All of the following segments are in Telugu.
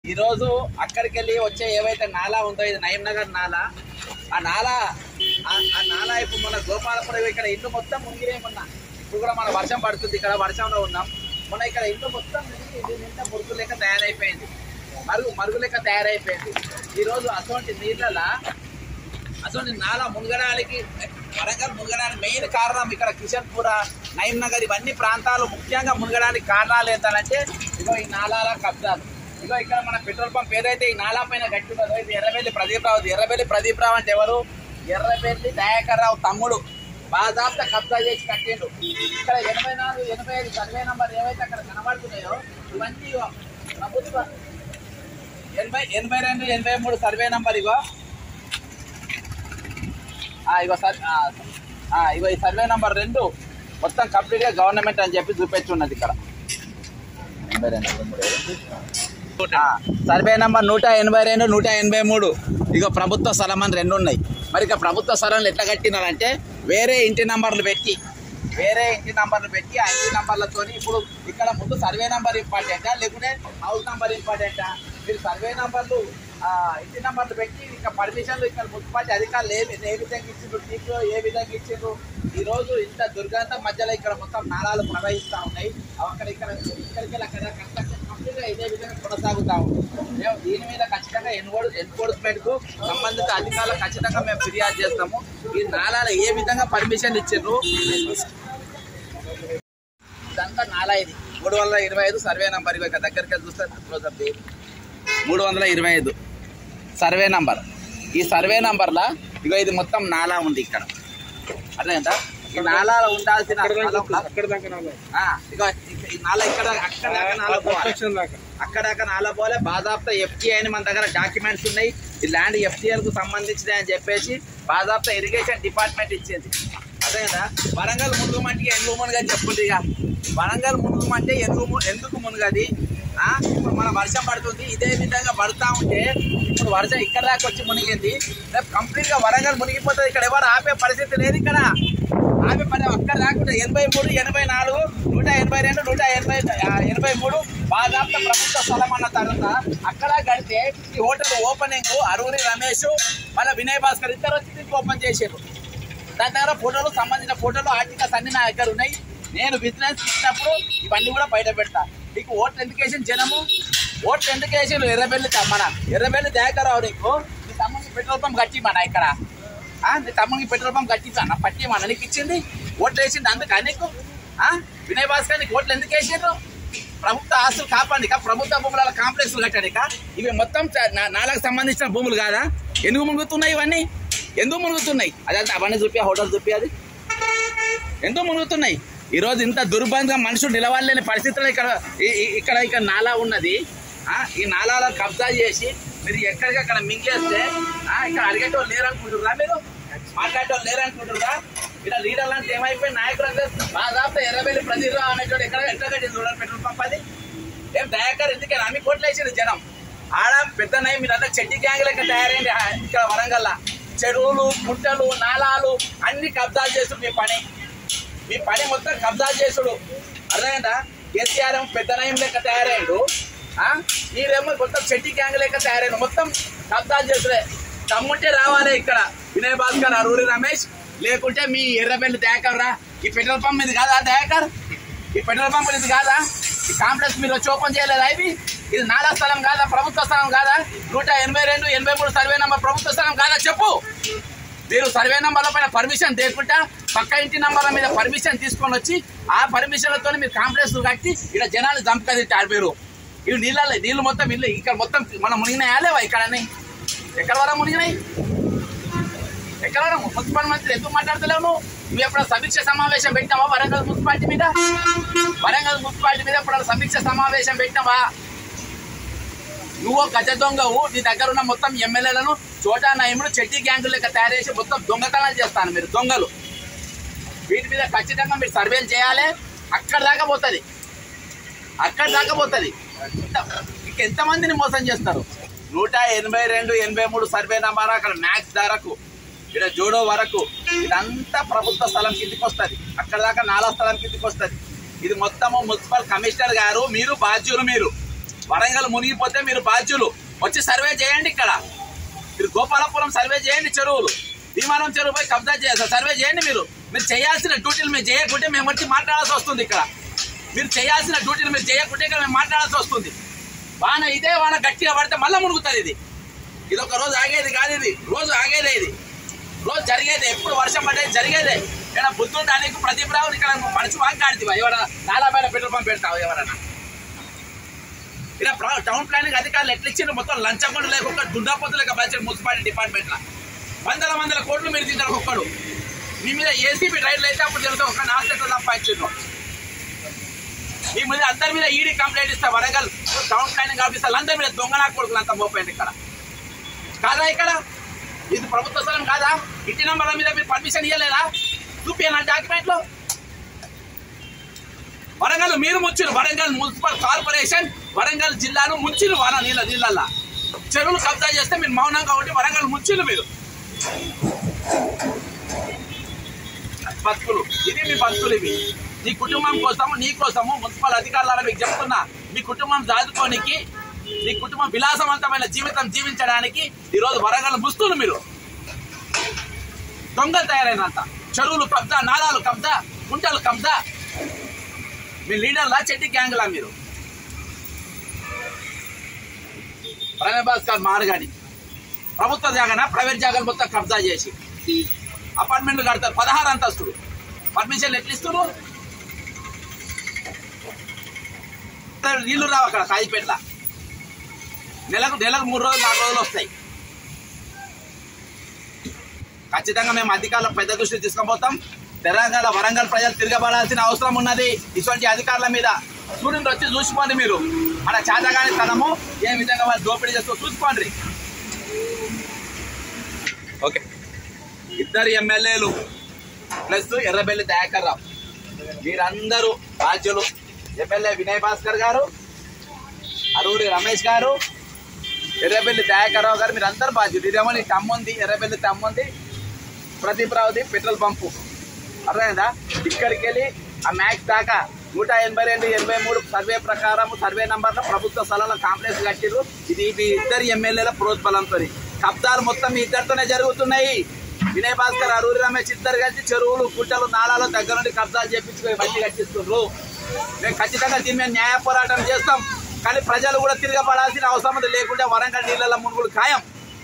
ఈ రోజు అక్కడికి వెళ్ళి వచ్చే ఏవైతే నాలా ఉందో ఇది నయం నగర్ నాలా ఆ నాలా ఆ- ఆ నాలా ఇప్పుడు మన గోపాలపురం ఇక్కడ ఇల్లు మొత్తం మునిగిరేమన్నా ఇప్పుడు కూడా మన వర్షం పడుతుంది ఇక్కడ వర్షంలో ఉన్నాం మన ఇక్కడ ఇల్లు మొత్తం మునిగి ఇది నిండా మురుగు లెక్క తయారైపోయింది మరుగు మరుగు లెక్క తయారైపోయింది ఈ రోజు అటువంటి నీళ్ళలా అసలు నాలా మునగడానికి వరంగల్ మునగడానికి మెయిన్ కారణం ఇక్కడ కిషన్పూర నయం నగర్ ఇవన్నీ ప్రాంతాలు ముఖ్యంగా మునగడానికి కారణాలు ఏంటంటే ఇగో ఈ నాలాల కబ్జాలు ఇగో ఇక్కడ మన పెట్రోల్ పంప్ ఏదైతే ఈ నాలా పైన గట్టి ఉన్నదో ఇది ఎర్రబెల్లి ప్రదీప్ రావు ఎర్రబెల్లి ప్రదీప్ రావు అంటే ఎవరు ఎర్రబెల్లి దయాకర్ రావు తమ్ముడు బాధాప్త కబ్జా చేసి కట్టిండు ఇక్కడ ఎనభై నాలుగు ఎనభై ఐదు సర్వే నంబర్ ఏవైతే అక్కడ కనబడుతున్నాయో ఇవన్నీ ఇగో ప్రభుత్వ ఎనభై ఎనభై రెండు ఎనభై మూడు సర్వే నంబర్ ఇగో ఆ, ఇగో సర్ ఆ, ఆ, ఇగో ఈ సర్వే నంబర్ రెండు మొత్తం కంప్లీట్ గా గవర్నమెంట్ అని చెప్పి చూపించున్నది ఇక్కడ ఎనభై రెండు, ఎనభై మూడు, ఏడు. ఆ, సర్వే నంబర్ నూట ఎనభై రెండు నూట ఎనభై మూడు ఇగో ప్రభుత్వ స్థలం అని రెండు ఉన్నాయి మరి ఇక ప్రభుత్వ స్థలాలు ఎట్లా కట్టినారంటే వేరే ఇంటి నంబర్లు పెట్టి వేరే ఇంటి నంబర్లు పెట్టి ఆ ఇంటి నంబర్లతో ఇప్పుడు ఇక్కడ ముందు సర్వే నంబర్ ఇంపార్టెంటా లేకుంటే హౌస్ నంబర్ ఇంపార్టెంటా మీరు సర్వే నంబర్లు ఆ, ఇంటి నంబర్లు పెట్టి ఇక పర్మిషన్లు ఇక్కడ మున్సిపాలిటీ అధికారులు ఏ ఏ విధంగా ఇచ్చిండ్రు టీపీఓ ఏ విధంగా ఇచ్చిండ్రు ఈ రోజు ఇంత దుర్గంధం మధ్యలో ఇక్కడ మొత్తం నాళాలు ప్రవహిస్తూ ఉన్నాయి అవి అక్కడ ఇక్కడ ఇక్కడికి వెళ్ళి అక్కడ కన్స్ట్రక్షన్ కంప్లీట్ గా ఇదే విధంగా కొనసాగుతా ఉంది మేము దీని మీద ఖచ్చితంగా ఎన్వోడ్ ఎన్ఫోర్స్మెంట్ కు సంబంధిత అధికారులు ఖచ్చితంగా మేము ఫిర్యాదు చేస్తాము ఈ నాళాలు ఏ విధంగా పర్మిషన్ ఇచ్చిండ్రు ఇదంతా నాలా ఇది మూడు వందల ఇరవై ఐదు సర్వే నంబర్ ఇక దగ్గరికి వెళ్ళి చూస్తే క్లోజ్ అప్ చేయి. మూడు వందల ఇరవై ఐదు సర్వే నంబర్ ఈ సర్వే నంబర్లా ఇగో ఇది మొత్తం నాలా ఉంది ఇక్కడ అర్థమైందా ఈ నాలాలో ఉండాల్సిన స్థలంలో- అక్కడ దాకా రాలేదు ఆ, ఇగో ఈ- ఈ నాలా ఇక్కడ అక్కడ దాకా నాలా పోవాలి కన్స్ట్రక్షన్ దాకా అక్కడ దాకా నాలా పోలే బాధాప్త ఎఫ్టీఐ అని మన దగ్గర డాక్యుమెంట్స్ ఉన్నాయి ఈ ల్యాండ్ ఎఫ్టీఎల్ కు సంబంధించింది అని చెప్పేసి బాధాప్త ఇరిగేషన్ డిపార్ట్మెంట్ ఇచ్చింది అదేనా వరంగల్ మునుగమంటే ఎందుకు మునుగని చెప్పుంది ఇక వరంగల్ మునుగమంటే ఎందుకు ము- ఎందుకు మునుగది ఆ, ఇప్పుడు మన వర్షం పడుతుంది ఇదే విధంగా పడుతా ఉంటే ఇప్పుడు వర్షం ఇక్కడ దాకా వచ్చి మునిగింది రేపు కంప్లీట్ గా వరంగల్ మునిగిపోతుంది ఇక్కడ ఎవరు ఆపే పరిస్థితి లేదు ఇక్కడ ఆపే పని అక్కడ రాకుండా ఎనభై మూడు ఎనభై నాలుగు నూట ఎనభై రెండు నూట ఎనభై ఆ, ఎనభై మూడు బాధాప్త ప్రభుత్వ స్థలం అన్న తర్వాత అక్కడ గడితే ఈ హోటల్ ఓపెనింగ్ అరూరి రమేష్ మన వినయ్ భాస్కర్ ఇద్దరు వచ్చి దీనికి ఓపెన్ చేసారు దాని దగ్గర ఫోటోలు సంబంధించిన ఫోటోలు ఆర్టికల్స్ అన్ని నా దగ్గర ఉన్నాయి నేను బిజినెస్ ఇచ్చినప్పుడు ఇవన్నీ కూడా బయట పెడతా నీకు ఓట్లు ఎందుకు వేసిన జనము ఓట్లు ఎందుకు వేసిన ఎర్రబెల్లి త- మన ఎర్రబెల్లి దయాకరావు నీకు నీ తమ్ముడికి పెట్రోల్ పంప్ కట్టి మన ఇక్కడ ఆ, నీ తమ్ముడికి పెట్రోల్ పంప్ కట్టించా పట్టి మన నీకు ఇచ్చింది ఓట్లు వేసింది అందుకు నీకు ఆ? వినయ్ భాస్కర్ నీకు ఓట్లు ఎందుకు వేసిండ్రు ప్రభుత్వ ఆస్తులు కాపాడిక ప్రభుత్వ భూముల కాంప్లెక్స్లు కట్టాడిక ఇవి మొత్తం చ- నా- నాలకు సంబంధించిన భూములు కాదా ఎందుకు మునుగుతున్నాయి ఇవన్నీ ఎందుకు మునుగుతున్నాయి అదంతా అవన్నీ చూపి ఆ హోటల్ చూపి అది ఎందుకు మునుగుతున్నాయి ఈ రోజు ఇంత దుర్బంధంగా మనుషులు నిలవలేని పరిస్థితుల్లో ఇక్కడ ఈ- ఈ- ఇక్కడ ఇక్కడ నాలా ఉన్నది ఆ, ఈ నాలాలో కబ్జా చేసి మీరు ఎక్కడికక్కడ మింగేస్తే ఆ, ఇక్కడ అడిగేటోళ్ళు లేరు అనుకుంటున్నారా మీరు మాట్లాడేటోళ్ళు లేరు అనుకుంటున్నారా ఇక్కడ లీడర్లు అంటే ఏమైపోయి నాయకులు అంటే దాదాపు ఎర్రబెల్లి ప్రతిరావు అనేటోడు ఎక్కడ ఎక్కడ కట్టింది చూడండి పెట్రోల్ పంప్ అది ఏం దయాకర్ ఎందుకని అమ్మి కోట్లు వేసింది జనం ఆడ పెద్ద నయం మీరంతా చెడ్డి గ్యాంగ్ లెక్క తయారైంది ఆ ఇక్కడ వరంగల్ చెరువులు గుట్టలు నాలాలు అన్ని కబ్జాలు చేస్తుడు మీ పని మీ పని మొత్తం కబ్జాలు చేసుడు అర్థమైందా కేసీఆర్ ఏమో పెద్ద నయం లెక్క తయారైండు ఆ? మీరేమో మొత్తం చెడ్డి గ్యాంగ్ లెక్క తయారైండు మొత్తం కబ్జాలు చేసుడే తమ్ముంటే రావాలి ఇక్కడ వినయ్ భాస్కర్ అరూరి రమేష్ లేకుంటే మీ ఎర్రబెల్లి దయాకర్ రా ఈ పెట్రోల్ పంప్ ఇది కాదా దయాకర్ ఈ పెట్రోల్ పంపులు ఇది కాదా ఈ కాంప్లెక్స్ మీరు వచ్చి ఓపెన్ చేయలేదా ఇవి ఇది నాలా స్థలం కాదా ప్రభుత్వ స్థలం కాదా నూట ఎనభై రెండు ఎనభై మూడు సర్వే నంబర్ ప్రభుత్వ స్థలం కాదా చెప్పు మీరు సర్వే నంబర్ల పైన పర్మిషన్ లేకుండా పక్క ఇంటి నంబర్ల మీద పర్మిషన్ తీసుకొని వచ్చి ఆ పర్మిషన్లతో మీరు కాంప్లెక్స్ కట్టి ఇక్కడ జనాలు చంపుకదిట్టారు మీరు ఇవి నీళ్ళ నీళ్ళు మొత్తం ఇల్లు ఇక్కడ మొత్తం మనం మునిగినాయా లేవా ఇక్కడ ఎక్కడ వరకు మునిగినాయి ఎక్కడ వరకు మున్సిపల్ మంత్రి ఎందుకు మాట్లాడతలేవు నువ్వు నువ్వు ఎప్పుడైనా సమీక్ష సమావేశం పెట్టినావా వరంగల్ మున్సిపాలిటీ మీద వరంగల్ మున్సిపాలిటీ మీద ఎప్పుడైనా సమీక్ష సమావేశం పెట్టినావా నువ్వు గజ దొంగవు నీ దగ్గర ఉన్న మొత్తం ఎమ్మెల్యేలను చోటా నయములు చెడ్డి గ్యాంగు లెక్క తయారు చేసి మొత్తం దొంగతనాలు చేస్తాను మీరు దొంగలు వీటి మీద ఖచ్చితంగా మీరు సర్వేలు చేయాలి అక్కడ దాకా పోతుంది అక్కడ దాకా పోతుంది ఇంకెంత మందిని మోసం చేస్తారు నూట ఎనభై రెండు ఎనభై మూడు సర్వే నంబర్ అక్కడ మ్యాక్స్ ధరకు ఇక్కడ జోడో వరకు ఇదంతా ప్రభుత్వ స్థలం కిందికి వస్తుంది అక్కడ దాకా నాలా స్థలం కిందికి వస్తుంది ఇది మొత్తము మున్సిపల్ కమిషనర్ గారు మీరు బాధ్యులు మీరు వరంగల్ మునిగిపోతే మీరు బాధ్యులు వచ్చి సర్వే చేయండి ఇక్కడ మీరు గోపాలపురం సర్వే చేయండి చెరువులు భీమానం చెరువుపై కబ్జా చేయాలి సర్వే చేయండి మీరు మీరు చేయాల్సిన డ్యూటీలు మీరు చేయకుంటే మేము వచ్చి మాట్లాడాల్సి వస్తుంది ఇక్కడ మీరు చేయాల్సిన డ్యూటీలు మీరు చేయకుంటే ఇక్కడ మేము మాట్లాడాల్సి వస్తుంది వాన ఇదే వాన గట్టిగా పడితే మళ్ళీ మునుగుతుంది ఇది ఇది ఒక రోజు ఆగేది కాదు ఇది రోజు ఆగేదే ఇది రోజు జరిగేది ఎప్పుడు వర్షం పడేది జరిగేదే ఇక్కడ బుద్ధి ఉండడానికి ప్రదీప్ రావు ఇక్కడ నువ్వు మనిషి వాంకాడుతావా ఎవరైనా నాలా పైన పెట్రోల్ పంప్ పెడతావు ఎవరైనా ఇలా ప్ర- టౌన్ ప్లానింగ్ అధికారులు ఎట్లా ఇచ్చిండ్రు మొత్తం లంచగొండ లేకుండా దుండాపోతు లేక బడ్జెట్ మున్సిపాలిటీ డిపార్ట్మెంట్ లా వందల వందల కోట్లు మీరు తింటారు ఒక్కడు మీ మీద ఏసీబీ రైడ్లు అయితే అప్పుడు తెలుసు ఒక నాస్టెట్ సంపాదించిండ్రు మీ మీద అందరి మీద ఈడీ కంప్లైంట్ ఇస్తా వరంగల్ టౌన్ ప్లానింగ్ ఆఫీసర్లు అందరి మీద దొంగనా కొడుకులు అంతా మోపోయింది ఇక్కడ కాదా ఇక్కడ ఇది ప్రభుత్వ స్థలం కాదా ఇంటి నంబర్ల మీద మీరు పర్మిషన్ ఇవ్వలేదా చూపియనా డాక్యుమెంట్లు వరంగల్ మీరు ముచ్చిరు వరంగల్ మున్సిపల్ కార్పొరేషన్ వరంగల్ జిల్లాను ముంచిరు వాన నీళ్ళ నీళ్ళల్లా చెరువులు కబ్జా చేస్తే మీరు మౌనంగా ఉండి వరంగల్ ముంచిరు మీరు బతుకులు ఇది మీ బతుకులు ఇవి నీ కుటుంబం కోసము నీ కోసము మున్సిపల్ అధికారుల మీకు చెప్తున్నా మీ కుటుంబం దాదుకోనికి మీ కుటుంబం విలాసవంతమైన జీవితం జీవించడానికి ఈరోజు వరంగల్ ముస్తులు మీరు దొంగలు తయారైనంత చెరువులు కబ్జా నాలాలు కబ్జా కుంటలు కబ్జా మీ లీడర్లా చెట్టి గ్యాంగ్లా మీరు ప్రణయ్ భాస్కర్ మారగాడి ప్రభుత్వ జాగాన ప్రైవేట్ జాగాలు మొత్తం కబ్జా చేసి అపార్ట్మెంట్లు కడతారు పదహారు అంతస్తులు పర్మిషన్లు ఎట్లా ఇస్తున్నారు నీళ్లు రావు అక్కడ కాయిపేట్ల నెలకు నెలకు మూడు రోజులు నాలుగు రోజులు వస్తాయి ఖచ్చితంగా మేము అధికారుల పెద్ద దృష్టి తీసుకుపోతాం తెలంగాణ వరంగల్ ప్రజలు తిరగబడాల్సిన అవసరం ఉన్నది ఇటువంటి అధికారుల మీద స్టూడెంట్ వచ్చి చూసుకోండి మీరు మన చేతగాని స్థలము ఏ విధంగా వాళ్ళు దోపిడీ చేస్తూ చూసుకోండి ఓకే ఇద్దరు ఎమ్మెల్యేలు ప్లస్ ఎర్రబెల్లి దయాకర్ రావు వీరందరూ బాధ్యులు ఎమ్మెల్యే వినయ్ భాస్కర్ గారు అరూరి రమేష్ గారు ఎర్రబెల్లి దయాకర్ రావు గారు మీరు అందరు బాధ్యులు ఇదేమో నీ తమ్ముంది ఎర్రబెల్లి తమ్ముంది ప్రదీప్ రావుది పెట్రోల్ పంపు అర్థమైందా ఇక్కడికి వెళ్ళి ఆ మ్యాక్స్ దాకా నూట ఎనభై రెండు ఎనభై మూడు సర్వే ప్రకారం సర్వే నంబర్లో ప్రభుత్వ స్థలంలో కాంప్లెక్స్ కట్టిరు ఇది మీ ఇద్దరు ఎమ్మెల్యేల ప్రోత్బలంతో కబ్జాలు మొత్తం మీ ఇద్దరితోనే జరుగుతున్నాయి వినయ్ భాస్కర్ అరూరి రమేష్ ఇద్దరు కలిసి చెరువులు గుట్టలు నాలాలు దగ్గర నుండి కబ్జాలు చేపించుకొని మట్టి కట్టిస్తుండ్రు మేము ఖచ్చితంగా దీని మీద న్యాయ పోరాటం చేస్తాం కానీ ప్రజలు కూడా తిరగబడాల్సిన అవసరం ఉంది లేకుంటే వరంగల్ నీళ్ళ మునుగులు ఖాయం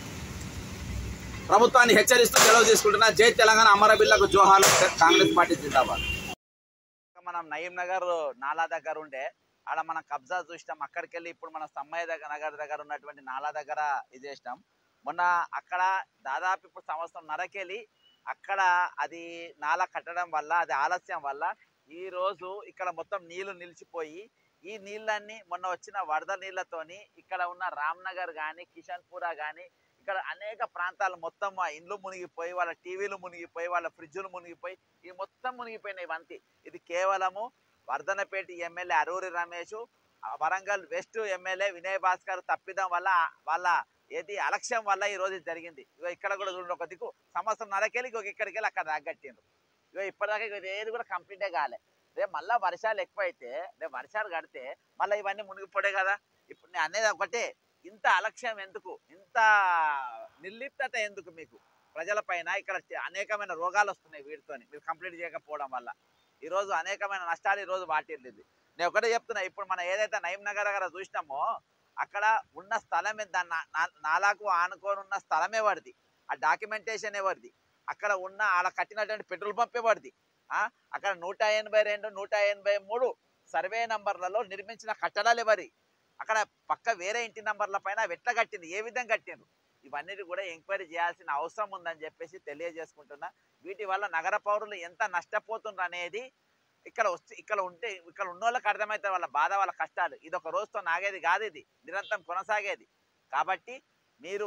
ప్రభుత్వాన్ని హెచ్చరిస్తూ సెలవు తీసుకుంటున్నా జై తెలంగాణ అమరబిల్లకు జోహార్ కాంగ్రెస్ పార్టీ జిందాబాద్ మనం నయీం నగర్ నాలా దగ్గర ఉండే ఆడ మనం కబ్జా చూసినాం అక్కడికి వెళ్ళి ఇప్పుడు మన సమ్మయ్య దగ్గర నగర్ దగ్గర ఉన్నటువంటి నాలా దగ్గర ఇది చేసినాం మొన్న అక్కడ దాదాపు ఇప్పుడు సంవత్సరం నరకెళ్ళి అక్కడ అది నాలా కట్టడం వల్ల అది ఆలస్యం వల్ల ఈ రోజు ఇక్కడ మొత్తం నీళ్లు నిలిచిపోయి ఈ నీళ్ళన్నీ మొన్న వచ్చిన వరద నీళ్ళతోని ఇక్కడ ఉన్న రామ్నగర్ కానీ కిషన్పురా కానీ ఇక్కడ అనేక ప్రాంతాలు మొత్తం ఆ ఇండ్లు మునిగిపోయి వాళ్ళ టీవీలు మునిగిపోయి వాళ్ళ ఫ్రిడ్జ్లు మునిగిపోయి ఈ మొత్తం మునిగిపోయినాయి ఇవంతి ఇది కేవలము వర్ధనపేట ఎమ్మెల్యే అరూరి రమేష్ ఆ వరంగల్ వెస్ట్ ఎమ్మెల్యే వినయ్ భాస్కర్ తప్పిదం వల్ల వాళ్ళ ఏది అలక్ష్యం వల్ల ఈ రోజు ఇది జరిగింది ఇగో ఇక్కడ కూడా చూడండి ఒక దిక్కు సంవత్సరం నరకెళ్ళి ఇంకొక ఇక్కడికి వెళ్ళి అక్కడ రాగట్టిండ్రు ఇగో ఇప్పటిదాకా ఇగో ఇది ఏది కూడా కంప్లీటే కాలే రేపు మళ్ళా వర్షాలు ఎక్కువైతే రేపు వర్షాలు కడితే మళ్ళీ ఇవన్నీ మునిగిపోడే కదా ఇప్పుడు నేను అనేది ఒకటే ఇంత అలక్ష్యం ఎందుకు ఇంత నిర్లిప్తత ఎందుకు మీకు ప్రజల పైన ఇక్కడ చ- అనేకమైన రోగాలు వస్తున్నాయి వీటితోని మీరు కంప్లీట్ చేయకపోవడం వల్ల ఈ రోజు అనేకమైన నష్టాలు ఈ రోజు వాటిల్లింది నేను ఒకటే చెప్తున్నా ఇప్పుడు మనం ఏదైతే నయం నగర్ దగ్గర చూసినామో అక్కడ ఉన్న స్థలం ఎంత నా- నా- నాలాకు ఆనుకొని ఉన్న స్థలం ఎవరిది ఆ డాక్యుమెంటేషన్ ఎవరిది అక్కడ ఉన్న ఆడ కట్టినటువంటి పెట్రోల్ పంప్ ఎవరిది ఆ అక్కడ నూట ఎనభై రెండు నూట ఎనభై మూడు సర్వే నంబర్లలో నిర్మించిన కట్టడాలు ఎవరి అక్కడ పక్క వేరే ఇంటి నంబర్ల పైన అవి ఎట్లా కట్టింది ఏ విధంగా కట్టిండ్రు ఇవన్నీ కూడా ఎంక్వైరీ చేయాల్సిన అవసరం ఉందని చెప్పేసి తెలియజేసుకుంటున్నా వీటి వల్ల నగర పౌరులు ఎంత నష్టపోతుండ్రు అనేది ఇక్కడ వస్తే ఇక్కడ ఉంటే ఇక్కడ ఉన్న వాళ్ళకి అర్థమవుతుంది వాళ్ళ బాధ వాళ్ళ కష్టాలు ఇది ఒక రోజుతో నాగేది కాదు ఇది నిరంతరం కొనసాగేది కాబట్టి మీరు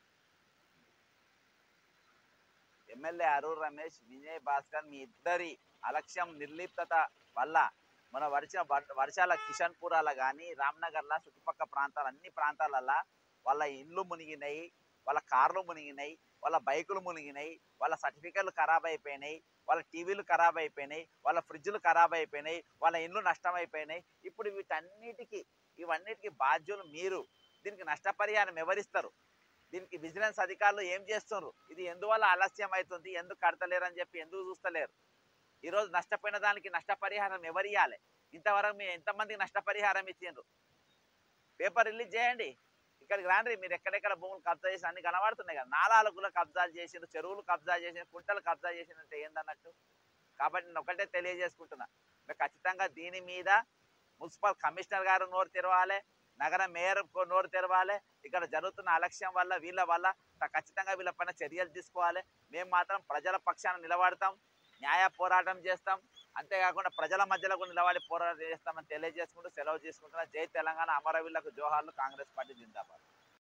ఎమ్మెల్యే అరూర్ రమేష్ విజయ్ భాస్కర్ మీ ఇద్దరి అలక్ష్యం నిర్లిప్తత వల్ల మన వర్ష వర్- వర్షాల కిషన్పురాల కానీ రామ్నగర్ల చుట్టుపక్కల ప్రాంతాల అన్ని ప్రాంతాలల్లో వాళ్ళ ఇండ్లు మునిగినాయి వాళ్ళ కార్లు మునిగినాయి వాళ్ళ బైకులు మునిగినాయి వాళ్ళ సర్టిఫికెట్లు ఖరాబ్ అయిపోయినాయి వాళ్ళ టీవీలు ఖరాబ్ అయిపోయినాయి వాళ్ళ ఫ్రిడ్జ్లు ఖరాబ్ అయిపోయినాయి వాళ్ళ ఇండ్లు నష్టం అయిపోయినాయి ఇప్పుడు వీటన్నిటికీ ఇవన్నిటికీ బాధ్యులు మీరు దీనికి నష్టపరిహారం ఎవరిస్తారు దీనికి విజిలెన్స్ అధికారులు ఏం చేస్తున్నారు ఇది ఎందువల్ల ఆలస్యం అవుతుంది ఎందుకు కడతలేరు అని చెప్పి ఎందుకు చూస్తలేరు ఈరోజు నష్టపోయిన దానికి నష్టపరిహారం ఎవరు ఇవ్వాలి ఇంతవరకు మీరు ఎంతమందికి నష్టపరిహారం ఇచ్చిండ్రు పేపర్ రిలీజ్ చేయండి ఇక్కడికి రాండి మీరు ఎక్కడెక్కడ భూములు కబ్జా చేసి అన్ని కనబడుతున్నాయి కదా నాలాలు కూడా కబ్జాలు చేసిండ్రు చెరువులు కబ్జా చేసిన కుంటలు కబ్జా చేసినంటే ఏందన్నట్టు కాబట్టి నేను ఒకటే తెలియజేసుకుంటున్నా మీరు ఖచ్చితంగా దీని మీద మున్సిపల్ కమిషనర్ గారు నోరు తెరవాలి నగర మేయర్ కో- నోరు తెరవాలి ఇక్కడ జరుగుతున్న అలక్ష్యం వల్ల వీళ్ళ వల్ల త- ఖచ్చితంగా వీళ్ళ పైన చర్యలు తీసుకోవాలి మేము మాత్రం ప్రజల పక్షాన నిలబడతాం న్యాయ పోరాటం చేస్తాం అంతేకాకుండా ప్రజల మధ్యలో కూడా నిలబడి పోరాటం చేస్తామని తెలియజేసుకుంటూ సెలవు చేసుకుంటున్నా జై తెలంగాణ అమరవీళ్లకు జోహార్లు కాంగ్రెస్ పార్టీ జిందాబాద్